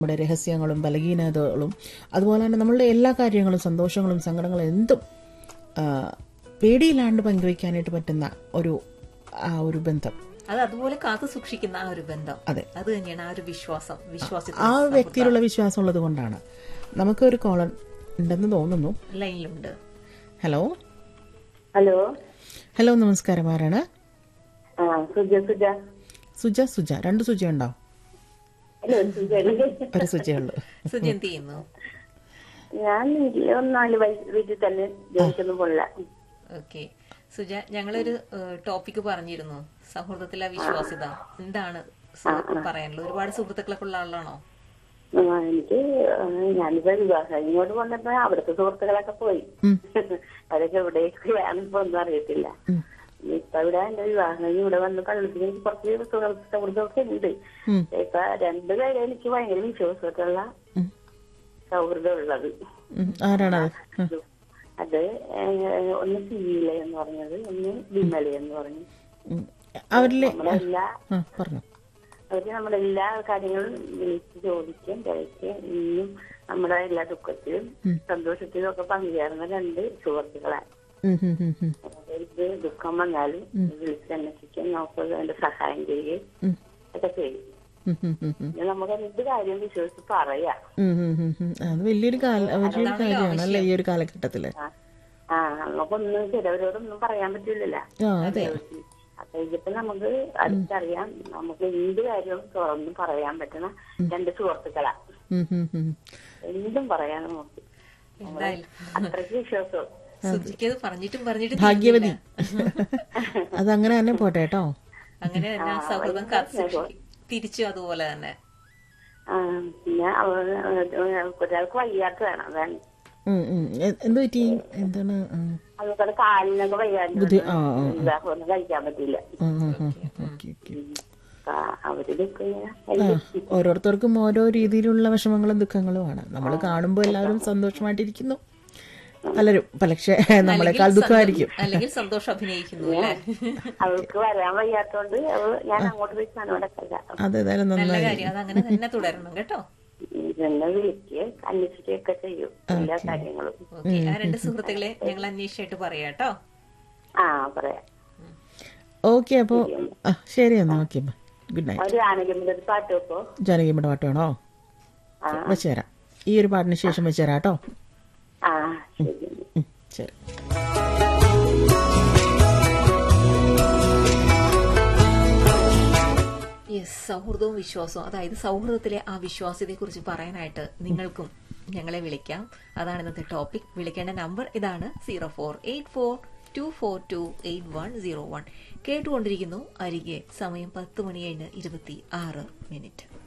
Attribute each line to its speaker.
Speaker 1: നമ്മുടെ രഹസ്യങ്ങളും ബലഹീനതകളും അതുപോലെ തന്നെ നമ്മളുടെ എല്ലാ കാര്യങ്ങളും സന്തോഷങ്ങളും സങ്കടങ്ങളും എന്തും ആ, പേടിയില്ലാണ്ട് പങ്കുവയ്ക്കാനായിട്ട് പറ്റുന്ന ഒരു ആ ഒരു ബന്ധം
Speaker 2: അത് അതുപോലെ കാത്തു സൂക്ഷിക്കുന്ന ആ ഒരു ബന്ധം
Speaker 1: അതെ.
Speaker 2: അത് തന്നെയാണ് ആ ഒരു വിശ്വാസം വിശ്വാസത്തിൽ
Speaker 1: ആ വ്യക്തിയിലുള്ള വിശ്വാസം ഉള്ളത് കൊണ്ടാണ് നമുക്കൊരു കോളർ ഉണ്ടെന്ന് തോന്നുന്നു
Speaker 2: ലൈനിലുണ്ട്
Speaker 1: ഹലോ
Speaker 3: ഹലോ
Speaker 1: ഹലോ നമസ്കാരം ആരാണ്
Speaker 3: ആ സുജ സുജ
Speaker 1: സുജ സുജ രണ്ട് സുജ ഉണ്ടോ
Speaker 3: ഹലോ സുജ
Speaker 1: ഒരു സുജയുള്ളൂ
Speaker 2: സുജി എന്ത് ചെയ്യുന്നു
Speaker 3: ഞാൻ വീട്ടില് ഒന്നാല് വയസ്സ് വീട്ടിൽ തന്നെ ജനിച്ചൊന്നും പോണില്ല
Speaker 2: ഓക്കെ സുജ ഞങ്ങളൊരു ടോപ്പിക് പറഞ്ഞിരുന്നു സൗഹൃദത്തിലെ വിശ്വാസ്യത എന്താണ് സു- പറയാനുള്ളത് ഒരുപാട് സുഹൃത്തുക്കളൊക്കെ ഉള്ള ആളാണോ
Speaker 3: ആ, എനിക്ക് ആ, ഞാനിപ്പോ വിവാഹം ഇങ്ങോട്ട് വന്നപ്പോ അവിടുത്തെ സുഹൃത്തുക്കളൊക്കെ പോയി അതൊക്കെ എവിടേക്കാണിപ്പോ ഒന്നും അറിയത്തില്ല ഇപ്പൊ ഇവിടെ എന്റെ വിവാഹം കഴിഞ്ഞ് ഇവിടെ വന്ന് കള്ളിപ്പിന് എനിക്ക് കുറച്ച് സുഹൃത്ത് സൗഹൃദമൊക്കെ ഉണ്ട്
Speaker 1: ഉം.
Speaker 3: ഇപ്പൊ രണ്ടു പേരെ എനിക്ക് ഭയങ്കര വിശ്വാസമൊക്കെയുള്ള
Speaker 1: ഉം.
Speaker 3: സൗഹൃദം ഉള്ളത്
Speaker 1: ഉം. ആരാണത് ഉം.
Speaker 3: അത് ഏഹ്, ഒന്ന് സീല എന്ന് പറഞ്ഞത് ഒന്ന് വിമല എന്ന് പറഞ്ഞു
Speaker 1: ഉം. അവരിലെ
Speaker 3: നമ്മുടെ എല്ലാ
Speaker 1: ആ പറഞ്ഞു
Speaker 3: അവര് നമ്മുടെ എല്ലാ കാര്യങ്ങളും വിളിച്ച് ചോദിക്കും തിരക്കും ഇനിയും നമ്മുടെ എല്ലാ ദുഃഖത്തിലും സന്തോഷത്തിലും ഒക്കെ പങ്കുചേർന്ന രണ്ട് സുഹൃത്തുക്കളാണ്
Speaker 1: ഉം, ഉം, ഉം, ഉം.
Speaker 3: അവർക്ക് ദുഃഖം വന്നാലും വിളിച്ച് അന്വേഷിക്കും നമുക്ക് വേണ്ട സഹായം ചെയ്യുകയും
Speaker 1: ഉം.
Speaker 3: ഒക്കെ ചെയ്യും
Speaker 1: ഉം, ഉം, ഉം, ഉം.
Speaker 3: പിന്നെ നമുക്ക് എന്ത് കാര്യം വിശ്വസിച്ച് പറയാം
Speaker 1: ഉം, ഉം, ഉം, ഉം. അത് വലിയൊരു കാല വലിയൊരു കാര്യമാണ് അല്ലേ ഈ ഒരു കാലഘട്ടത്തില്
Speaker 3: ആ. ആ നമുക്കൊന്നും ചിലവരോടൊന്നും പറയാൻ പറ്റില്ലല്ലോ
Speaker 1: ആ അതെ
Speaker 3: അപ്പൊ ഇതിപ്പോ നമുക്ക് അടുത്തറിയാം നമുക്ക് എന്ത് കാര്യവും തുറന്ന് പറയാൻ പറ്റുന്ന രണ്ട് സുഹൃത്തുക്കളാ
Speaker 1: ഉം, ഉം, ഉം.
Speaker 3: എന്തും പറയാൻ നമുക്ക്
Speaker 2: എന്തായാലും
Speaker 3: അത്രയ്ക്ക് വിശ്വാസം
Speaker 2: സുജിക്ക് അത് പറഞ്ഞിട്ടും പറഞ്ഞിട്ടും
Speaker 1: ഭാഗ്യവതി
Speaker 3: ആ
Speaker 1: അതങ്ങനെ തന്നെ പോട്ടെ കേട്ടോ
Speaker 2: അങ്ങനെ തന്നെ ആ സൗഹൃദം കാത്തു സൂക്ഷിക്കും തിരിച്ചും അതുപോലെ തന്നെ
Speaker 3: ആ, പിന്നെ അവ- ഒരാൾക്ക് വയ്യാത്ത വേണം അതാണ്
Speaker 1: ഉം, ഉം. എ- എന്ത് പറ്റി എന്താണ് ആ.
Speaker 3: അതുപോലെ കാലിനൊക്കെ വയ്യാണ്ട്
Speaker 1: ബുദ്ധി- ആ, ആ,
Speaker 3: വിവാഹമൊന്നും കഴിക്കാൻ പറ്റില്ല
Speaker 1: ആ, ആ, ആ. Okay, okay.
Speaker 3: ആ, അവരിതൊക്കെ
Speaker 1: ആ, ഓരോരുത്തർക്കും ഓരോ രീതിയിലുള്ള വിഷമങ്ങളും ദുഃഖങ്ങളുമാണ് നമ്മൾ കാണുമ്പോൾ എല്ലാവരും സന്തോഷമായിട്ടിരിക്കുന്നു പലരും പക്ഷേ നമ്മളെക്കാൾ ദുഃഖമായിരിക്കും
Speaker 2: അല്ലെങ്കിൽ സന്തോഷം അഭിനയിക്കുന്നു അല്ലേ
Speaker 3: അവൾക്ക് വരാൻ വയ്യാത്തോണ്ട് അവ ഞാൻ അങ്ങോട്ട് പോയി കണവടക്കല്ല
Speaker 1: അതേതായാലും
Speaker 2: നല്ല
Speaker 1: നന്നായി
Speaker 2: കാര്യം അത് അങ്ങനെ തന്നെ തുടരണം കേട്ടോ
Speaker 3: എന്നെ വിളിക്കുക അന്വേഷിക്കുകയൊക്കെ ചെയ്യും എല്ലാ കാര്യങ്ങളും
Speaker 2: ഓക്കെ ആ രണ്ട് സുഹൃത്തുക്കളെ ഞങ്ങൾ അന്വേഷിച്ചായിട്ട് പറയാം കേട്ടോ
Speaker 3: ആ പറയാം
Speaker 1: ഓക്കെ അപ്പോ ആ ശരി എന്നാ ഓക്കെ ഗുഡ് നൈറ്റ്
Speaker 3: ഒരു ആനഗമിന്റെ ഒരു പാട്ട് വെക്കോ
Speaker 1: ജാനകിയുടെ പാട്ട് വേണോ വെച്ച് തരാം ഈ ഒരു പാട്ടിന് ശേഷം വെച്ച് തരാം കേട്ടോ
Speaker 3: ആ ശരി
Speaker 1: ഉം, ശരി
Speaker 2: യെസ് സൗഹൃദവും വിശ്വാസവും അതായത് സൗഹൃദത്തിലെ ആ വിശ്വാസ്യതയെ കുറിച്ച് പറയാനായിട്ട് നിങ്ങൾക്കും ഞങ്ങളെ വിളിക്കാം അതാണ് ഇന്നത്തെ ടോപ്പിക് വിളിക്കേണ്ട നമ്പർ ഇതാണ് zero four eight four two four two eight one zero one കേട്ടുകൊണ്ടിരിക്കുന്നു അരികെ സമയം പത്ത് മണി കഴിഞ്ഞ് ഇരുപത്തി ആറ് മിനിറ്റ്